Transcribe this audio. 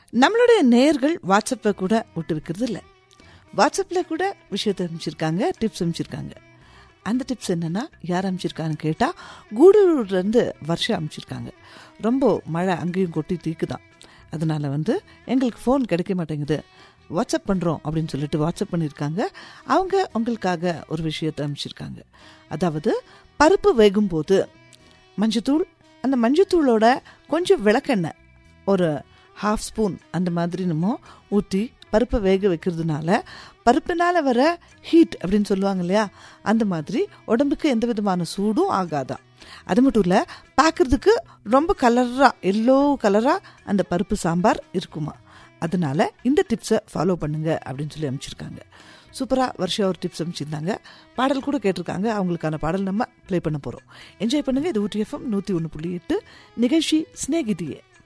நம்மளுடைய நேயர்கள் வாட்ஸ்அப்பை கூட விட்டு வைக்கிறது இல்லை வாட்ஸ்அப்பில் கூட விஷயத்தை அனுப்பிச்சிருக்காங்க டிப்ஸ் அனுப்பிச்சிருக்காங்க அந்த டிப்ஸ் என்னன்னா யார் அனுப்பிச்சிருக்கான்னு கேட்டால் கூடலூர்லேருந்து வருஷம் அனுப்பிச்சிருக்காங்க ரொம்ப மழை அங்கேயும் கொட்டி தீக்குதான் அதனால வந்து எங்களுக்கு ஃபோன் கிடைக்க மாட்டேங்குது வாட்ஸ்அப் பண்ணுறோம் அப்படின்னு சொல்லிட்டு வாட்ஸ்அப் பண்ணியிருக்காங்க அவங்க உங்களுக்காக ஒரு விஷயத்தை அனுப்பிச்சிருக்காங்க அதாவது பருப்பு வேகும் போது மஞ்சத்தூள் அந்த மஞ்சத்தூளோட கொஞ்சம் விளக்கெண்ணெய் ஒரு ஹாஃப் ஸ்பூன் அந்த மாதிரி நம்ம ஊற்றி பருப்பை வேக வைக்கிறதுனால பருப்பினால வர ஹீட் அப்படின்னு சொல்லுவாங்க இல்லையா அந்த மாதிரி உடம்புக்கு எந்த விதமான சூடும் ஆகாதான் அது மட்டும் இல்லை பார்க்கறதுக்கு ரொம்ப கலராக எல்லோ கலராக அந்த பருப்பு சாம்பார் இருக்குமா அதனால இந்த டிப்ஸை ஃபாலோ பண்ணுங்க அப்படின்னு சொல்லி அனுப்பிச்சிருக்காங்க சூப்பராக வருஷம் ஒரு டிப்ஸ் அனுப்பிச்சிருந்தாங்க பாடல் கூட கேட்டிருக்காங்க அவங்களுக்கான பாடல் நம்ம ப்ளே பண்ண போகிறோம் என்ஜாய் பண்ணுங்க இது ஊட்டி எஃப்எம் நூற்றி ஒன்று புள்ளி எட்டு நிகழ்ச்சி ஸ்நேகிதியே